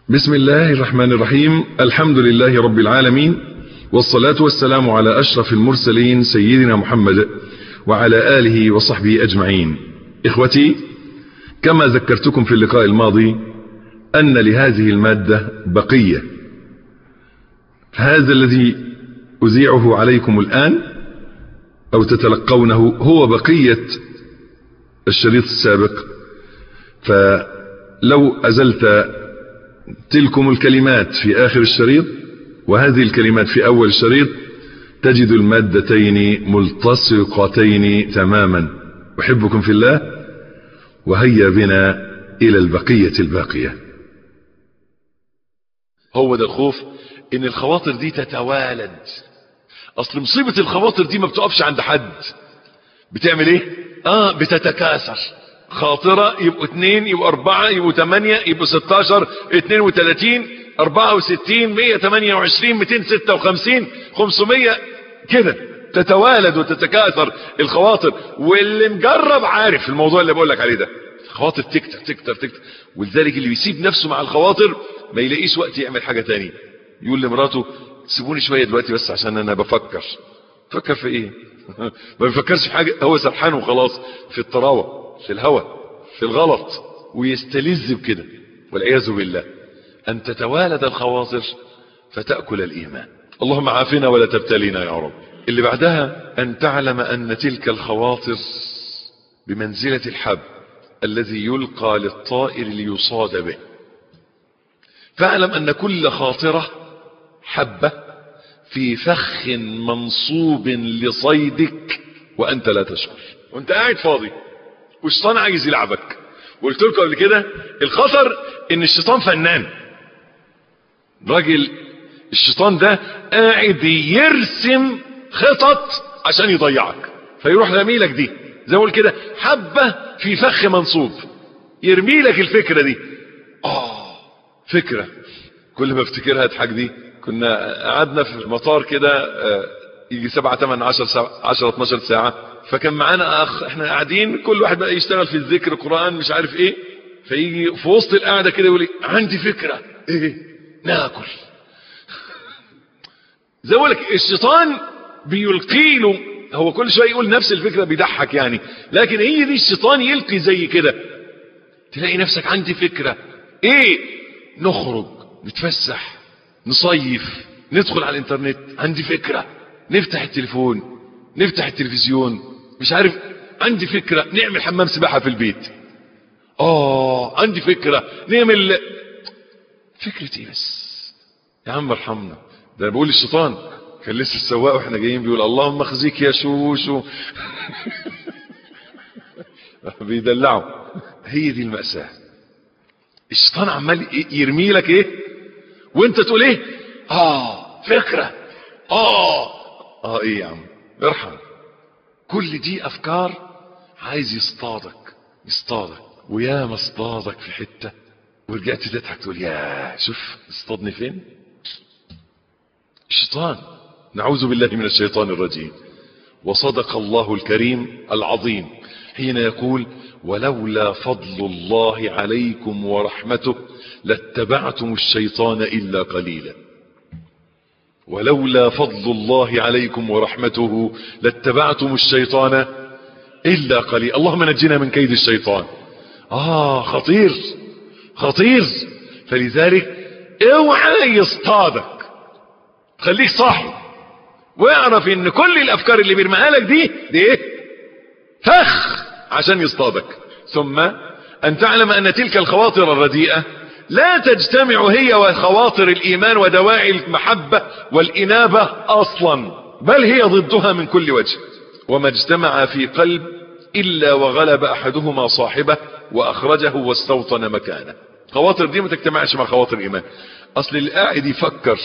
بسم الله الرحمن الرحيم الحمد لله رب العالمين والصلاة والسلام على أشرف المرسلين سيدنا محمد وعلى آله وصحبه أجمعين إخوتي كما ذكرتكم في اللقاء الماضي أن لهذه المادة بقية هذا الذي أذيعه عليكم الآن أو تتلقونه هو بقية الشريط السابق فلو أزلت تلكم الكلمات في آخر الشريط وهذه الكلمات في أول الشريط تجد المادتين ملتصقتين تماما أحبكم في الله وهيا بنا إلى البقية الباقية هو ده الخوف ان الخواطر دي تتوالد اصل مصيبة الخواطر دي ما بتقفش عند حد بتعمل ايه اه بتتكاثر خاطرة يبقوا اتنين يبقوا اربعة يبقوا تمانية يبقوا ستاشر اتنين وتلاتين اربعة وستين مية تمانية وعشرين ميتين ستة وخمسين خمسمية كده تتوالد وتتكاثر الخواطر واللي مجرب عارف الموضوع اللي بقول لك عليه ده خواطر تكتر تكتر تكتر ولذلك اللي بيسيب نفسه مع الخواطر ما يلاقيش وقت يعمل حاجة تانية يقول لمراته سيبوني شوية دلوقتي بس عشان انا بفكر فكر في ايه ما بيفكرش في حاجة هو سرحان وخلاص في الطراوة في الهوى في الغلط ويستلذ بكده والعياذ بالله ان تتوالد الخواطر فتأكل الايمان اللهم عافنا ولا تبتلينا يا رب اللي بعدها ان تعلم ان تلك الخواطر بمنزلة الحب الذي يلقى للطائر ليصاد به فاعلم ان كل خاطرة حبة في فخ منصوب لصيدك وانت لا تشعر وانت قاعد فاضي والشيطان عايز يلعبك وقلت لكم قبل كده الخطر ان الشيطان فنان راجل الشيطان ده قاعد يرسم خطط عشان يضيعك فيروح رميلك دي زي ما كده حبة في فخ منصوب يرمي لك الفكرة دي اه فكرة كل ما افتكرها اضحك دي كنا قعدنا في المطار كده يجي سبعة تمن عشر ساعة عشر اتناشر ساعة فكان معانا اخ احنا قاعدين كل واحد بقى يشتغل في الذكر قرآن مش عارف ايه فيجي في وسط القعدة كده يقول لي عندي فكرة ايه ناكل زي لك الشيطان بيلقي له هو كل شويه يقول نفس الفكره بيضحك يعني لكن هي دي الشيطان يلقي زي كده تلاقي نفسك عندي فكره ايه نخرج نتفسح نصيف ندخل على الانترنت عندي فكره نفتح التليفون نفتح التلفزيون مش عارف عندي فكره نعمل حمام سباحه في البيت اه عندي فكره نعمل فكره ايه بس يا عم ارحمنا ده انا بقول الشيطان كان لسه السواق واحنا جايين بيقول اللهم اخزيك يا شوشو بيدلعوا هي دي المأساة الشيطان عمال يرمي لك ايه وانت تقول ايه اه فكرة اه اه ايه يا عم ارحم كل دي افكار عايز يصطادك يصطادك ويا ما اصطادك في حتة ورجعت تضحك تقول يا شوف اصطادني فين الشيطان نعوذ بالله من الشيطان الرجيم وصدق الله الكريم العظيم حين يقول ولولا فضل الله عليكم ورحمته لاتبعتم الشيطان إلا قليلا ولولا فضل الله عليكم ورحمته لاتبعتم الشيطان إلا قليلا اللهم نجنا من كيد الشيطان آه خطير خطير فلذلك اوعى يصطادك خليك صاحي واعرف ان كل الافكار اللي بيرميها لك دي دي ايه فخ عشان يصطادك ثم ان تعلم ان تلك الخواطر الرديئة لا تجتمع هي وخواطر الايمان ودواعي المحبة والانابة اصلا بل هي ضدها من كل وجه وما اجتمع في قلب الا وغلب احدهما صاحبه واخرجه واستوطن مكانه خواطر دي ما تجتمعش مع خواطر الايمان اصل اللي قاعد يفكر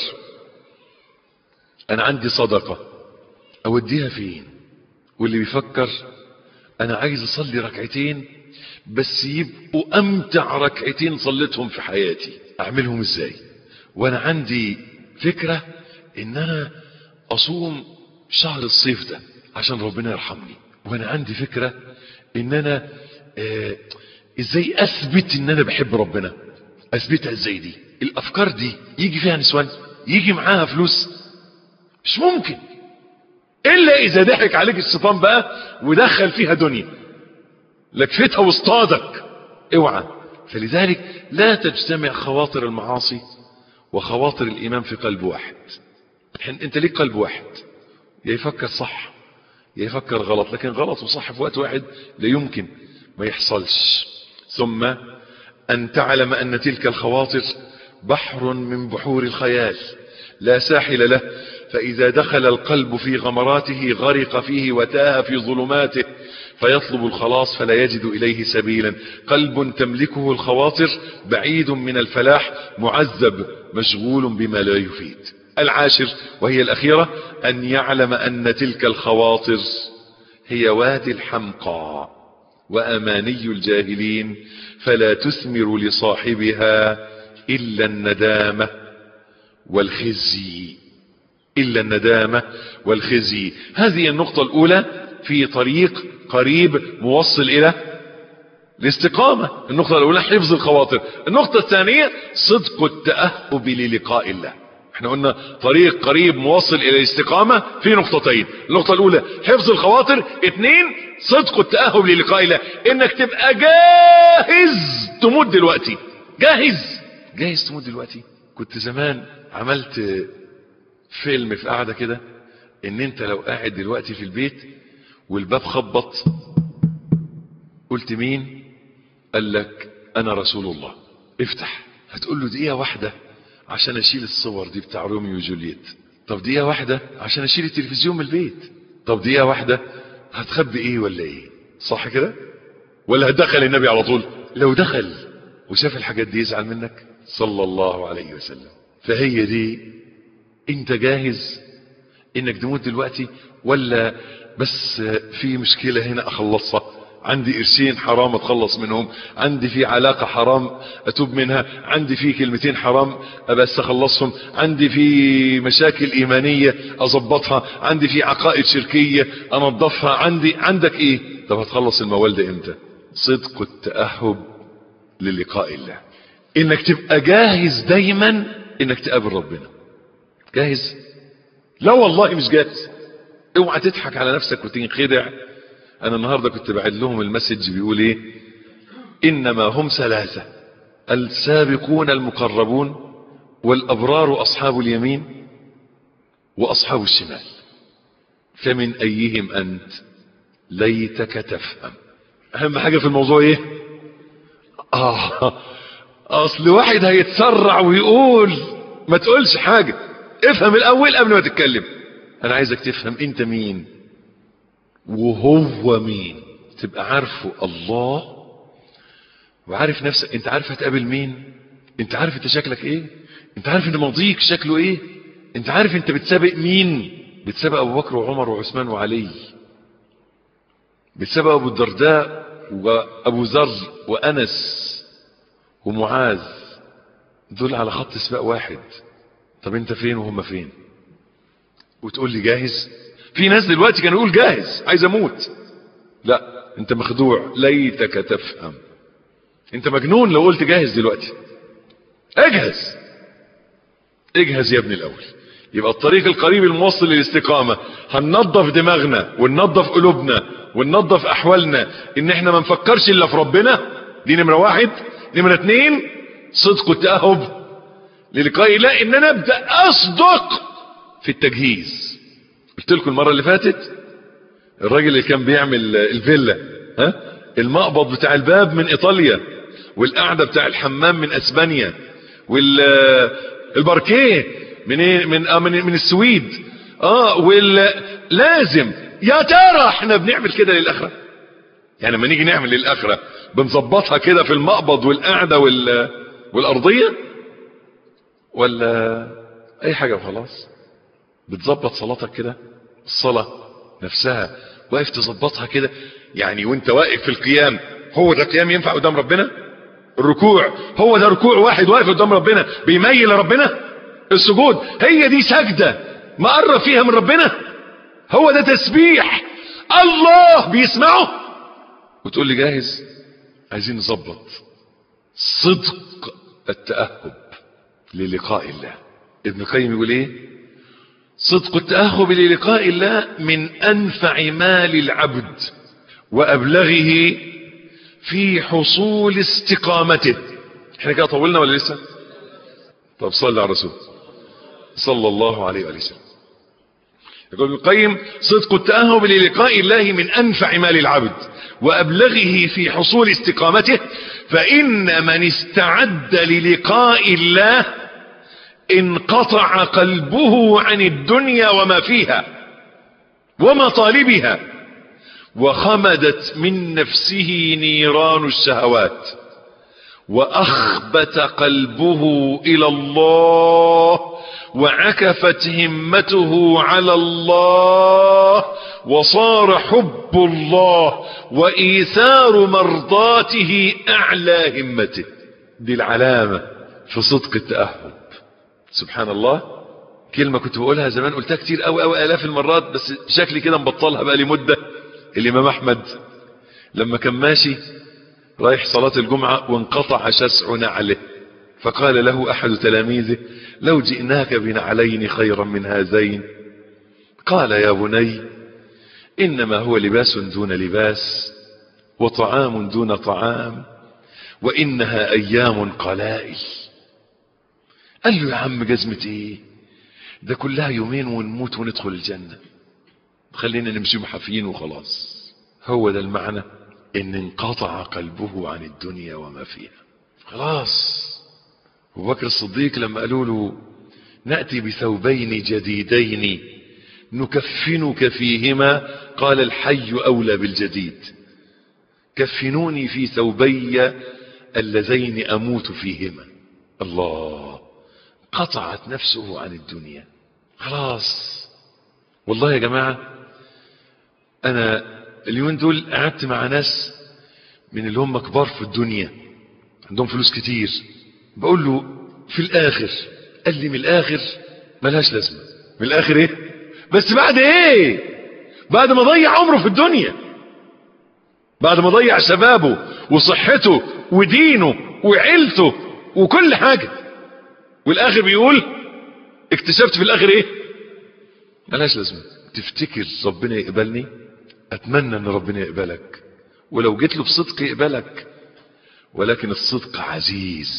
انا عندي صدقة اوديها فين واللي بيفكر انا عايز اصلي ركعتين بس يبقوا امتع ركعتين صليتهم في حياتي اعملهم ازاي وانا عندي فكرة ان انا اصوم شهر الصيف ده عشان ربنا يرحمني وانا عندي فكرة ان انا آه ازاي اثبت ان انا بحب ربنا اثبتها ازاي دي الافكار دي يجي فيها نسوان يجي معاها فلوس مش ممكن الا اذا ضحك عليك الشيطان بقى ودخل فيها دنيا لكفتها واصطادك اوعى فلذلك لا تجتمع خواطر المعاصي وخواطر الايمان في قلب واحد انت ليك قلب واحد يا يفكر صح يا يفكر غلط لكن غلط وصح في وقت واحد لا يمكن ما يحصلش ثم ان تعلم ان تلك الخواطر بحر من بحور الخيال لا ساحل له فاذا دخل القلب في غمراته غرق فيه وتاه في ظلماته فيطلب الخلاص فلا يجد اليه سبيلا قلب تملكه الخواطر بعيد من الفلاح معذب مشغول بما لا يفيد العاشر وهي الاخيرة ان يعلم ان تلك الخواطر هي وادي الحمقى واماني الجاهلين فلا تثمر لصاحبها الا الندامة والخزي الا الندامة والخزي هذه النقطة الاولى في طريق قريب موصل الى الاستقامة النقطة الاولى حفظ الخواطر النقطة الثانية صدق التأهب للقاء الله احنا قلنا طريق قريب موصل الى الاستقامة في نقطتين النقطة الاولى حفظ الخواطر اتنين صدق التأهب للقاء الله انك تبقى جاهز تموت دلوقتي جاهز جاهز تموت دلوقتي كنت زمان عملت فيلم في قاعدة كده ان انت لو قاعد دلوقتي في البيت والباب خبط قلت مين قال لك انا رسول الله افتح هتقول له دقيقة واحدة عشان اشيل الصور دي بتاع روميو وجولييت طب دقيقة واحدة عشان اشيل التلفزيون من البيت طب دقيقة واحدة هتخبي ايه ولا ايه صح كده ولا هتدخل النبي على طول لو دخل وشاف الحاجات دي يزعل منك صلى الله عليه وسلم فهي دي انت جاهز انك تموت دلوقتي ولا بس في مشكلة هنا اخلصها عندي قرشين حرام اتخلص منهم عندي في علاقة حرام اتوب منها عندي في كلمتين حرام بس اخلصهم عندي في مشاكل ايمانية اظبطها عندي في عقائد شركية انظفها عندي عندك ايه طب هتخلص الموال ده امتى صدق التأهب للقاء الله انك تبقى جاهز دايما انك تقابل ربنا جاهز لا والله مش جاهز اوعى تضحك على نفسك وتنخدع انا النهاردة كنت بعد لهم المسج بيقول ايه انما هم ثلاثة السابقون المقربون والابرار اصحاب اليمين واصحاب الشمال فمن ايهم انت ليتك تفهم اهم حاجة في الموضوع ايه اه اصل واحد هيتسرع ويقول ما تقولش حاجة افهم الاول قبل ما تتكلم انا عايزك تفهم انت مين وهو مين تبقى عارفه الله وعارف نفسك انت عارف هتقابل مين انت عارف انت شكلك ايه انت عارف ان ماضيك شكله ايه انت عارف انت بتسابق مين بتسابق ابو بكر وعمر وعثمان وعلي بتسابق ابو الدرداء وابو ذر وانس ومعاذ دول على خط سباق واحد طب انت فين وهم فين وتقول لي جاهز في ناس دلوقتي كانوا يقول جاهز عايز اموت لا انت مخدوع ليتك تفهم انت مجنون لو قلت جاهز دلوقتي اجهز اجهز يا ابني الاول يبقى الطريق القريب الموصل للاستقامة هننظف دماغنا وننظف قلوبنا وننظف احوالنا ان احنا ما نفكرش الا في ربنا دي نمرة واحد نمرة اتنين صدق التأهب للقاء الله ان انا ابدأ اصدق في التجهيز قلت لكم المرة اللي فاتت الراجل اللي كان بيعمل الفيلا ها المقبض بتاع الباب من ايطاليا والقعدة بتاع الحمام من اسبانيا والباركيه من ايه من آه من, من السويد اه ولازم يا ترى احنا بنعمل كده للاخره يعني لما نيجي نعمل للاخره بنظبطها كده في المقبض والقعده وال والارضيه ولا اي حاجه وخلاص بتظبط صلاتك كده الصلاه نفسها واقف تظبطها كده يعني وانت واقف في القيام هو ده قيام ينفع قدام ربنا الركوع هو ده ركوع واحد واقف قدام ربنا بيميل لربنا السجود هي دي سجدة مقرب فيها من ربنا هو ده تسبيح الله بيسمعه وتقول لي جاهز عايزين نظبط صدق التأهب للقاء الله ابن القيم يقول ايه صدق التأهب للقاء الله من أنفع مال العبد وأبلغه في حصول استقامته احنا كده طولنا ولا لسه طب صلى على الرسول صلى الله عليه وآله وسلم يقول ابن القيم صدق التأهب للقاء الله من أنفع مال العبد وأبلغه في حصول استقامته فإن من استعد للقاء الله انقطع قلبه عن الدنيا وما فيها ومطالبها وخمدت من نفسه نيران الشهوات وأخبت قلبه إلى الله وعكفت همته على الله وصار حب الله وإيثار مرضاته أعلى همته دي العلامة في صدق التأهب سبحان الله كلمة كنت بقولها زمان قلتها كتير أوي أوي آلاف المرات بس شكلي كده مبطلها بقى لي مدة الإمام أحمد لما كان ماشي رايح صلاة الجمعة وانقطع شسع نعله فقال له أحد تلاميذه لو جئناك بنعلين خيرا من هذين قال يا بني إنما هو لباس دون لباس وطعام دون طعام وإنها أيام قلائل قال له يا عم جزمة ايه ده كلها يومين ونموت وندخل الجنة خلينا نمشي محافين وخلاص هو ده المعنى ان انقطع قلبه عن الدنيا وما فيها خلاص ابو بكر الصديق لما قالوا له نأتي بثوبين جديدين نكفنك فيهما قال الحي أولى بالجديد كفنوني في ثوبي اللذين أموت فيهما الله قطعت نفسه عن الدنيا خلاص والله يا جماعة أنا اليومين دول قعدت مع ناس من اللي هم كبار في الدنيا عندهم فلوس كتير بقول له في الآخر قال لي من الآخر ملهاش لازمة من الآخر إيه بس بعد إيه بعد ما ضيع عمره في الدنيا بعد ما ضيع شبابه وصحته ودينه وعيلته وكل حاجة والاخر بيقول اكتشفت في الاخر ايه ملهاش لازمه تفتكر ربنا يقبلني اتمنى ان ربنا يقبلك ولو جيت له بصدق يقبلك ولكن الصدق عزيز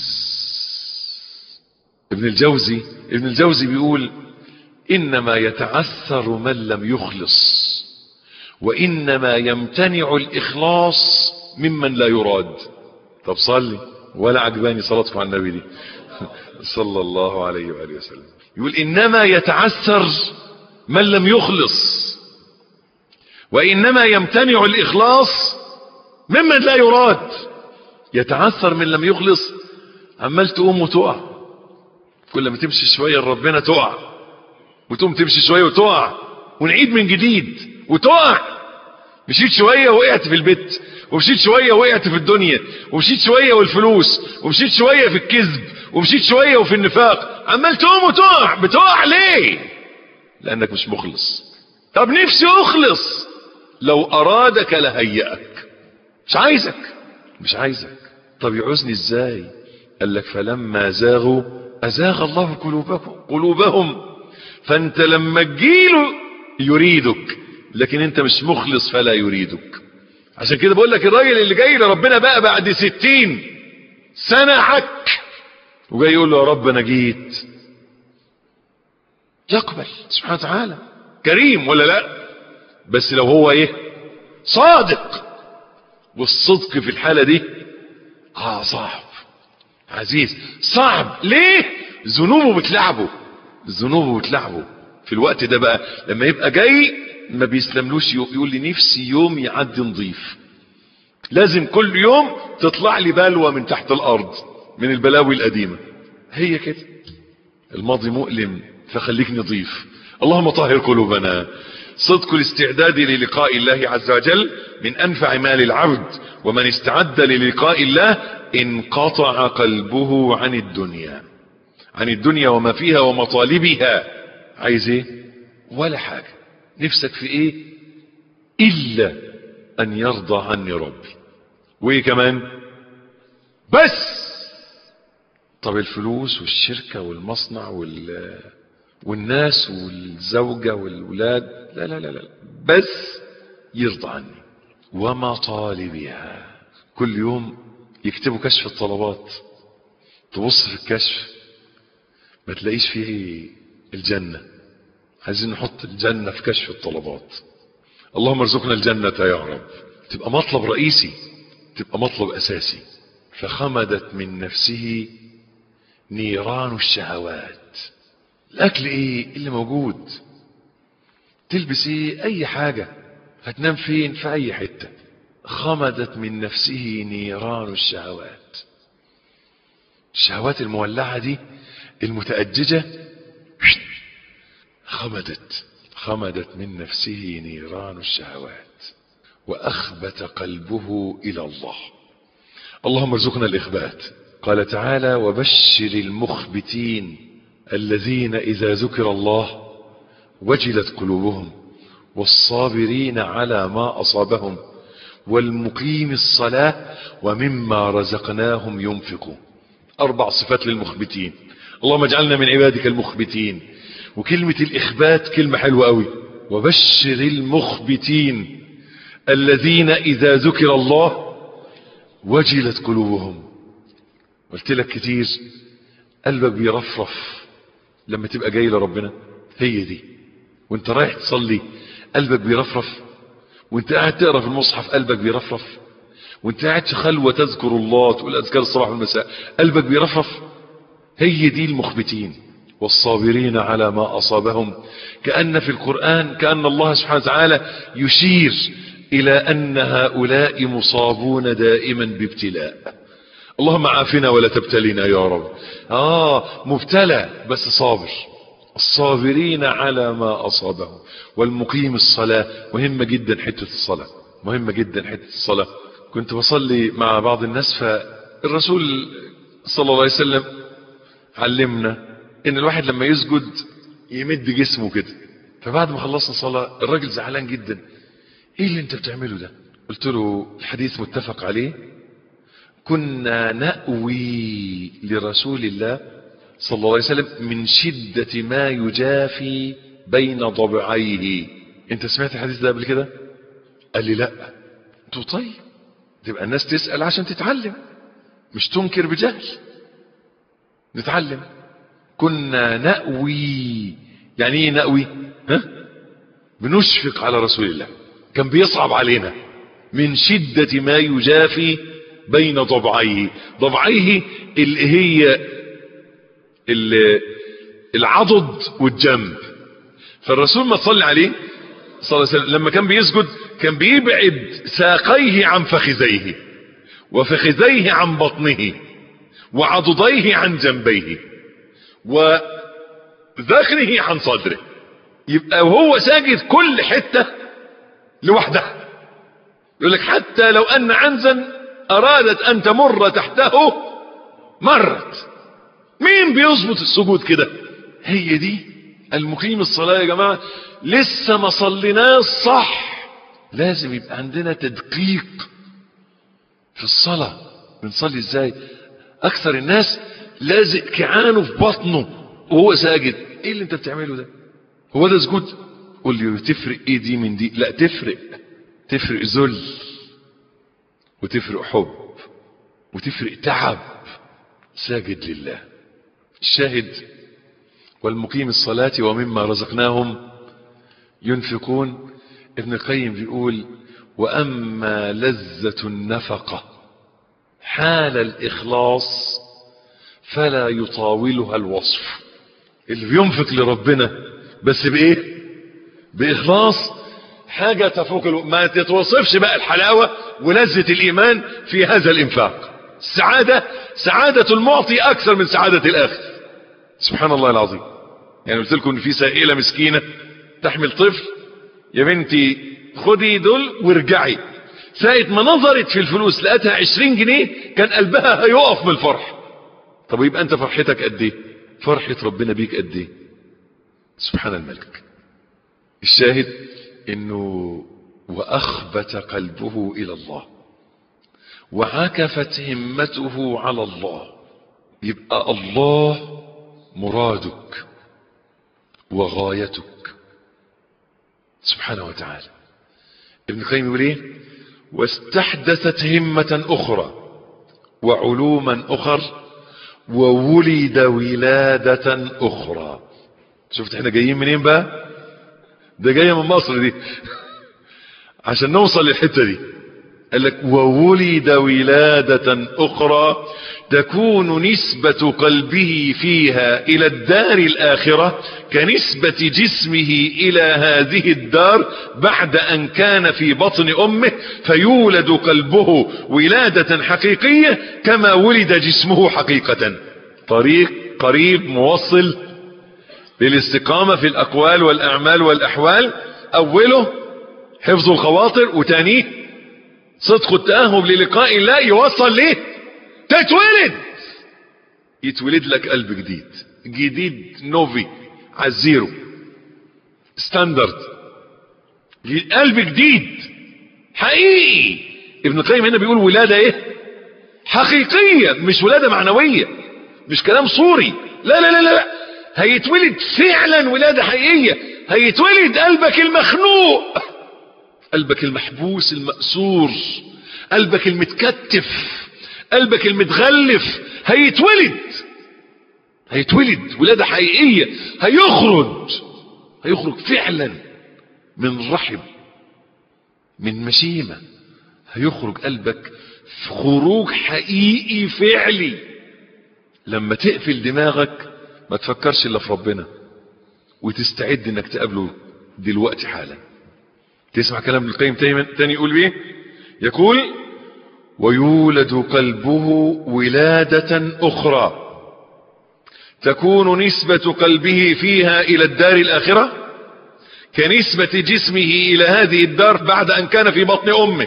ابن الجوزي ابن الجوزي بيقول انما يتعثر من لم يخلص وانما يمتنع الاخلاص ممن لا يراد طب صلي ولا عجباني صلاتكم على النبي دي صلى الله عليه وآله وسلم يقول إنما يتعثر من لم يخلص وإنما يمتنع الإخلاص ممن لا يراد يتعثر من لم يخلص عمال تقوم وتقع كل ما تمشي شوية ربنا تقع وتقوم تمشي شوية وتقع ونعيد من جديد وتقع مشيت شوية وقعت في البيت ومشيت شوية وقعت في الدنيا ومشيت شوية والفلوس ومشيت شوية في الكذب ومشيت شوية وفي النفاق عمال تقوم وتقع بتقع ليه لانك مش مخلص طب نفسي اخلص لو ارادك لهيئك مش عايزك مش عايزك طب يعوزني ازاي قال لك فلما زاغوا ازاغ الله قلوبهم قلوبهم فانت لما تجيله يريدك لكن انت مش مخلص فلا يريدك عشان كده بقول لك الراجل اللي جاي لربنا بقى بعد ستين سنة عك وجاي يقول له يا رب انا جيت يقبل سبحانه وتعالى كريم ولا لا بس لو هو ايه صادق والصدق في الحالة دي اه صعب عزيز صعب ليه ذنوبه بتلعبه ذنوبه بتلعبه في الوقت ده بقى لما يبقى جاي ما بيسلملوش يقول لي نفسي يوم يعدي نظيف لازم كل يوم تطلع لي بلوى من تحت الارض من البلاوي القديمة هي كده الماضي مؤلم فخليك نظيف اللهم طهر قلوبنا صدق الاستعداد للقاء الله عز وجل من انفع مال العبد ومن استعد للقاء الله انقطع قلبه عن الدنيا عن الدنيا وما فيها ومطالبها عايز ايه ولا حاجة نفسك في ايه الا ان يرضى عني ربي وايه كمان بس طب الفلوس والشركة والمصنع وال والناس والزوجة والولاد لا لا لا لا بس يرضى عني ومطالبها كل يوم يكتبوا كشف الطلبات تبص في الكشف ما تلاقيش فيه الجنة عايزين نحط الجنة في كشف الطلبات اللهم ارزقنا الجنة يا رب تبقى مطلب رئيسي تبقى مطلب أساسي فخمدت من نفسه نيران الشهوات الأكل إيه اللي موجود تلبس إيه أي حاجة هتنام فين في أي حتة خمدت من نفسه نيران الشهوات الشهوات المولعة دي المتأججة خمدت خمدت من نفسه نيران الشهوات وأخبت قلبه إلى الله اللهم ارزقنا الإخبات قال تعالى وبشر المخبتين الذين إذا ذكر الله وجلت قلوبهم والصابرين على ما أصابهم والمقيم الصلاة ومما رزقناهم ينفقون أربع صفات للمخبتين اللهم اجعلنا من عبادك المخبتين وكلمة الإخبات كلمة حلوة قوي وبشر المخبتين الذين إذا ذكر الله وجلت قلوبهم قلت لك كتير قلبك بيرفرف لما تبقى جاي لربنا هي دي وانت رايح تصلي قلبك بيرفرف وانت قاعد تقرا في المصحف قلبك بيرفرف وانت قاعد في خلوه تذكر الله تقول اذكار الصباح والمساء قلبك بيرفرف هي دي المخبتين والصابرين على ما اصابهم كان في القران كان الله سبحانه وتعالى يشير الى ان هؤلاء مصابون دائما بابتلاء اللهم عافنا ولا تبتلينا يا رب اه مبتلى بس صابر الصابرين على ما اصابهم والمقيم الصلاة مهمة جدا حتة الصلاة مهمة جدا حتة الصلاة كنت بصلي مع بعض الناس فالرسول صلى الله عليه وسلم علمنا ان الواحد لما يسجد يمد جسمه كده فبعد ما خلصنا صلاة الراجل زعلان جدا ايه اللي انت بتعمله ده قلت له الحديث متفق عليه كنا نأوي لرسول الله صلى الله عليه وسلم من شدة ما يجافي بين ضبعيه انت سمعت الحديث ده قبل كده قال لي لا قلت طيب تبقى الناس تسأل عشان تتعلم مش تنكر بجهل نتعلم كنا نأوي يعني ايه نأوي ها بنشفق على رسول الله كان بيصعب علينا من شدة ما يجافي بين ضبعيه ضبعيه اللي هي اللي العضد والجنب فالرسول ما صلى عليه صلى الله عليه وسلم لما كان بيسجد كان بيبعد ساقيه عن فخذيه وفخذيه عن بطنه وعضديه عن جنبيه وذكره عن صدره يبقى وهو ساجد كل حتة لوحدها يقول لك حتى لو أن عنزا أرادت أن تمر تحته مرت مين بيظبط السجود كده هي دي المقيم الصلاة يا جماعة لسه ما صليناش صح لازم يبقى عندنا تدقيق في الصلاة بنصلي ازاي اكثر الناس لازق كعانه في بطنه وهو ساجد ايه اللي انت بتعمله ده هو ده سجود قول لي تفرق ايه دي من دي لا تفرق تفرق ذل وتفرق حب وتفرق تعب ساجد لله الشاهد والمقيم الصلاة ومما رزقناهم ينفقون ابن القيم بيقول وأما لذة النفقة حال الإخلاص فلا يطاولها الوصف اللي بينفق لربنا بس بإيه بإخلاص حاجة تفوق الو... ما تتوصفش بقى الحلاوة ولذة الإيمان في هذا الإنفاق السعادة سعادة المعطي أكثر من سعادة الآخر سبحان الله العظيم يعني قلت لكم ان في سائله مسكينه تحمل طفل يا بنتي خدي دول وارجعي ساعة ما نظرت في الفلوس لقتها عشرين جنيه كان قلبها هيقف من الفرح طب يبقى انت فرحتك قد ايه فرحة ربنا بيك قد ايه سبحان الملك الشاهد انه واخبت قلبه الى الله وعكفت همته على الله يبقى الله مرادك وغايتك سبحانه وتعالى ابن القيم يقول ايه واستحدثت همة اخرى وعلوما اخر وولد ولادة اخرى شفت احنا جايين منين بقى ده جاية من مصر دي عشان نوصل للحتة دي قال لك وولد ولادة أخرى تكون نسبة قلبه فيها إلى الدار الآخرة كنسبة جسمه إلى هذه الدار بعد أن كان في بطن أمه فيولد قلبه ولادة حقيقية كما ولد جسمه حقيقة طريق قريب موصل للاستقامة في الأقوال والأعمال والأحوال أوله حفظ الخواطر وتانيه صدق التأهب للقاء الله يوصل ليه تتولد يتولد لك قلب جديد جديد نوفي على الزيرو ستاندرد قلب جديد حقيقي ابن القيم هنا بيقول ولادة ايه حقيقية مش ولادة معنوية مش كلام صوري لا لا لا لا هيتولد فعلا ولادة حقيقية هيتولد قلبك المخنوق قلبك المحبوس المأسور قلبك المتكتف قلبك المتغلف هيتولد هيتولد ولادة حقيقية هيخرج هيخرج فعلا من رحم من مشيمة هيخرج قلبك في خروج حقيقي فعلي لما تقفل دماغك ما تفكرش الا في ربنا وتستعد انك تقابله دلوقتي حالا تسمع كلام ابن القيم تاني يقول بيه يقول ويولد قلبه ولادة أخرى تكون نسبة قلبه فيها إلى الدار الآخرة كنسبة جسمه إلى هذه الدار بعد أن كان في بطن أمه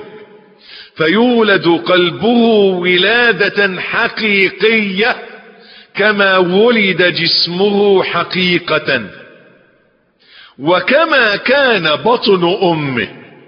فيولد قلبه ولادة حقيقية كما ولد جسمه حقيقة وكما كان بطن أمه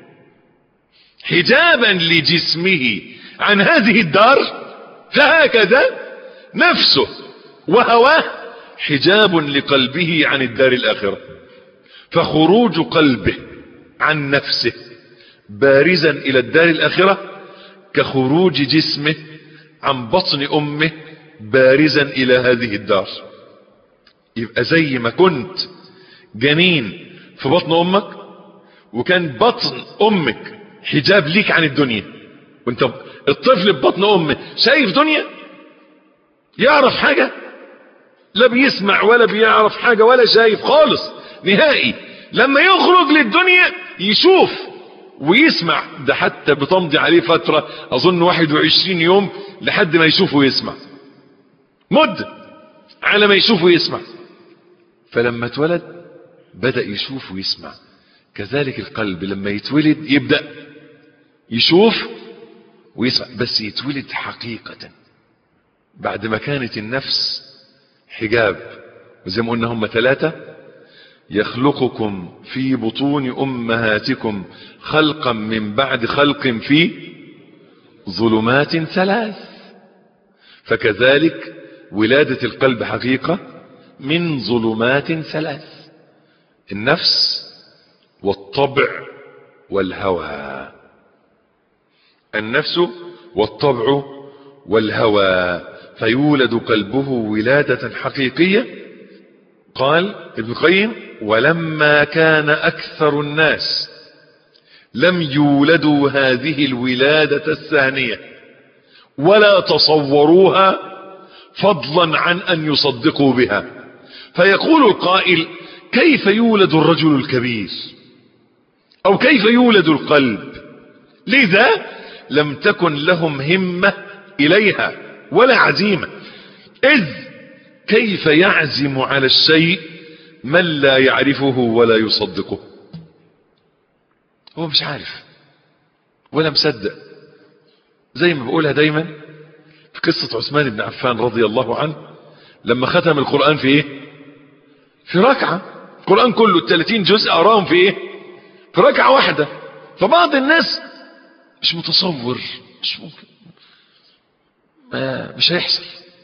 حجابا لجسمه عن هذه الدار فهكذا نفسه وهواه حجاب لقلبه عن الدار الآخرة فخروج قلبه عن نفسه بارزا إلى الدار الآخرة كخروج جسمه عن بطن أمه بارزا إلى هذه الدار يبقى زي ما كنت جنين في بطن أمك وكان بطن أمك حجاب ليك عن الدنيا وانت الطفل في بطن أمه شايف دنيا يعرف حاجة لا بيسمع ولا بيعرف حاجة ولا شايف خالص نهائي لما يخرج للدنيا يشوف ويسمع ده حتى بتمضي عليه فترة اظن 21 يوم لحد ما يشوف ويسمع مدة على ما يشوف ويسمع فلما اتولد بدأ يشوف ويسمع كذلك القلب لما يتولد يبدأ يشوف ويسمع بس يتولد حقيقة بعد ما كانت النفس حجاب وزي ما قلنا هم ثلاثة يخلقكم في بطون أمهاتكم خلقا من بعد خلق في ظلمات ثلاث فكذلك ولادة القلب حقيقة من ظلمات ثلاث النفس والطبع والهوى النفس والطبع والهوى فيولد قلبه ولادة حقيقية قال ابن القيم ولما كان أكثر الناس لم يولدوا هذه الولادة الثانية ولا تصوروها فضلا عن أن يصدقوا بها فيقول القائل كيف يولد الرجل الكبير أو كيف يولد القلب لذا لم تكن لهم همة إليها ولا عزيمة إذ كيف يعزم على الشيء من لا يعرفه ولا يصدقه هو مش عارف ولا مصدق زي ما بقولها دايما في قصة عثمان بن عفان رضي الله عنه لما ختم القرآن في ايه في ركعة القرآن كله الثلاثين جزء أراهم في ايه في ركعة واحدة فبعض الناس مش متصور مش ممكن ما مش هيحصل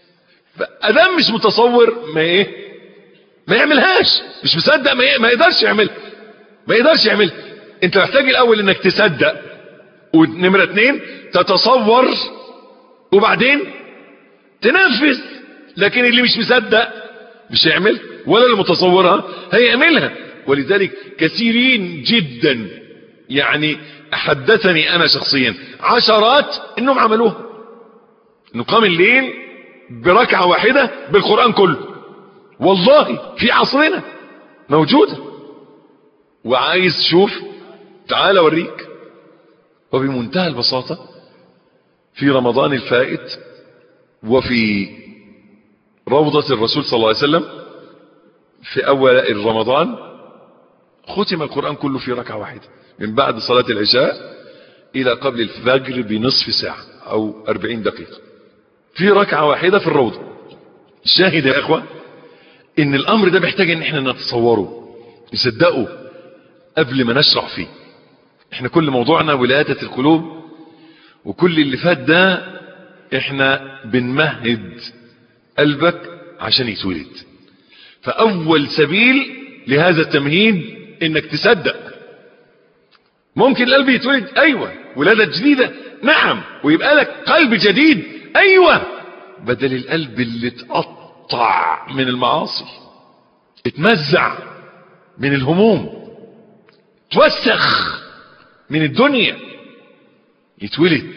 فادام مش متصور ما ايه ما يعملهاش مش مصدق ما, ما يقدرش يعملها ما يقدرش يعملها انت محتاج الاول انك تصدق ونمرة اتنين تتصور وبعدين تنفذ لكن اللي مش مصدق مش هيعمل ولا اللي متصورها هيعملها ولذلك كثيرين جدا يعني حدثني انا شخصيا عشرات انهم عملوها انه قام الليل بركعة واحدة بالقرآن كله والله في عصرنا موجودة وعايز تشوف تعال اوريك وبمنتهى البساطة في رمضان الفائت وفي روضة الرسول صلى الله عليه وسلم في أول رمضان ختم القرآن كله في ركعة واحدة من بعد صلاة العشاء إلى قبل الفجر بنصف ساعة أو أربعين دقيقة في ركعة واحدة في الروضة شاهد يا إخوة إن الأمر ده بيحتاج إن إحنا نتصوره نصدقه قبل ما نشرح فيه إحنا كل موضوعنا ولادة القلوب وكل اللي فات ده إحنا بنمهد قلبك عشان يتولد فأول سبيل لهذا التمهيد إنك تصدق ممكن القلب يتولد أيوة ولادة جديدة نعم ويبقى لك قلب جديد أيوة بدل القلب اللي اتقطع من المعاصي اتمزع من الهموم توسخ من الدنيا يتولد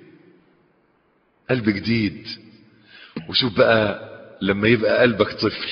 قلب جديد وشوف بقى لما يبقى قلبك طفل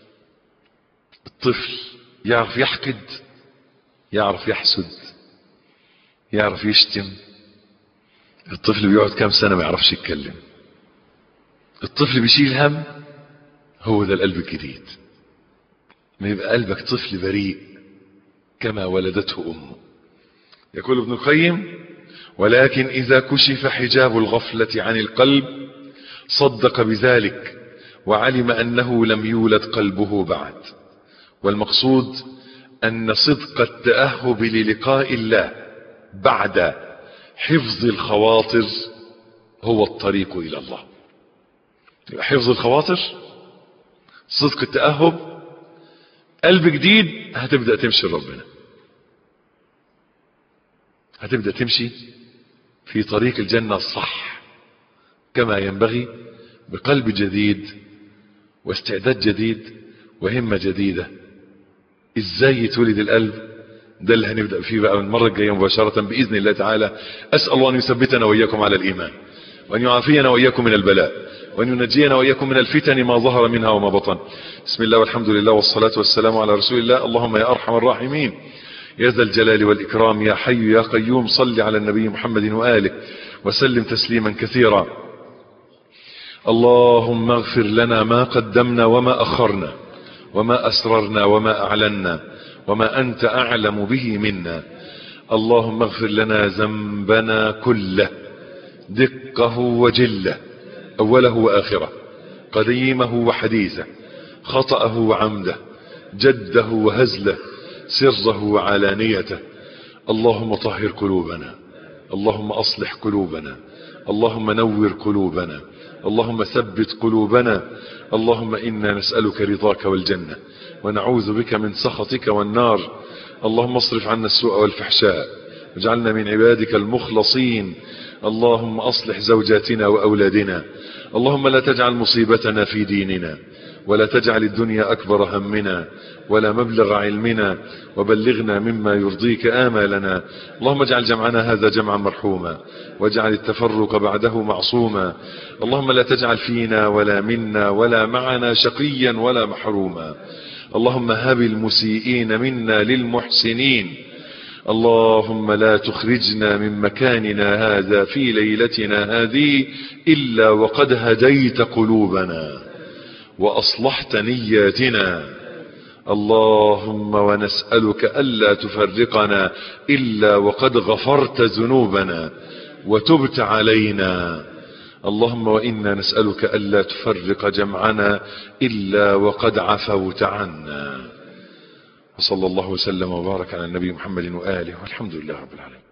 الطفل يعرف يحقد يعرف يحسد يعرف يشتم الطفل بيقعد كام سنة ما يعرفش يتكلم الطفل بيشيل هم هو ده القلب الجديد ما يبقى قلبك طفل بريء كما ولدته امه يقول ابن القيم ولكن اذا كشف حجاب الغفلة عن القلب صدق بذلك وعلم انه لم يولد قلبه بعد والمقصود ان صدق التأهب للقاء الله بعد حفظ الخواطر هو الطريق الى الله حفظ الخواطر صدق التأهب قلب جديد هتبدأ تمشي لربنا هتبدأ تمشي في طريق الجنة الصح كما ينبغي بقلب جديد واستعداد جديد وهمة جديدة ازاي يتولد القلب ده اللي هنبدأ فيه بقى المرة الجاية مباشرة بإذن الله تعالى أسأل الله أن يثبتنا وإياكم على الإيمان وأن يعافينا وإياكم من البلاء وأن ينجينا وإياكم من الفتن ما ظهر منها وما بطن بسم الله والحمد لله والصلاة والسلام على رسول الله اللهم يا أرحم الراحمين يا ذا الجلال والإكرام يا حي يا قيوم صل على النبي محمد وآله وسلم تسليما كثيرا اللهم اغفر لنا ما قدمنا وما أخرنا وما أسررنا وما أعلنا وما أنت أعلم به منا اللهم اغفر لنا ذنبنا كله دقه وجله أوله وآخره قديمه وحديثه خطأه وعمده جده وهزله سره وعلانيته اللهم طهر قلوبنا اللهم أصلح قلوبنا اللهم نور قلوبنا اللهم ثبت قلوبنا اللهم إنا نسألك رضاك والجنة ونعوذ بك من سخطك والنار اللهم اصرف عنا السوء والفحشاء واجعلنا من عبادك المخلصين اللهم أصلح زوجاتنا وأولادنا اللهم لا تجعل مصيبتنا في ديننا ولا تجعل الدنيا أكبر همنا ولا مبلغ علمنا وبلغنا مما يرضيك آمالنا اللهم اجعل جمعنا هذا جمعا مرحوما واجعل التفرق بعده معصوما اللهم لا تجعل فينا ولا منا ولا معنا شقيا ولا محروما اللهم هب المسيئين منا للمحسنين اللهم لا تخرجنا من مكاننا هذا في ليلتنا هذه إلا وقد هديت قلوبنا وأصلحت نياتنا اللهم ونسألك ألا تفرقنا إلا وقد غفرت ذنوبنا وتبت علينا اللهم وإنا نسألك ألا تفرق جمعنا إلا وقد عفوت عنا وصلى الله وسلم وبارك على النبي محمد وآله والحمد لله رب العالمين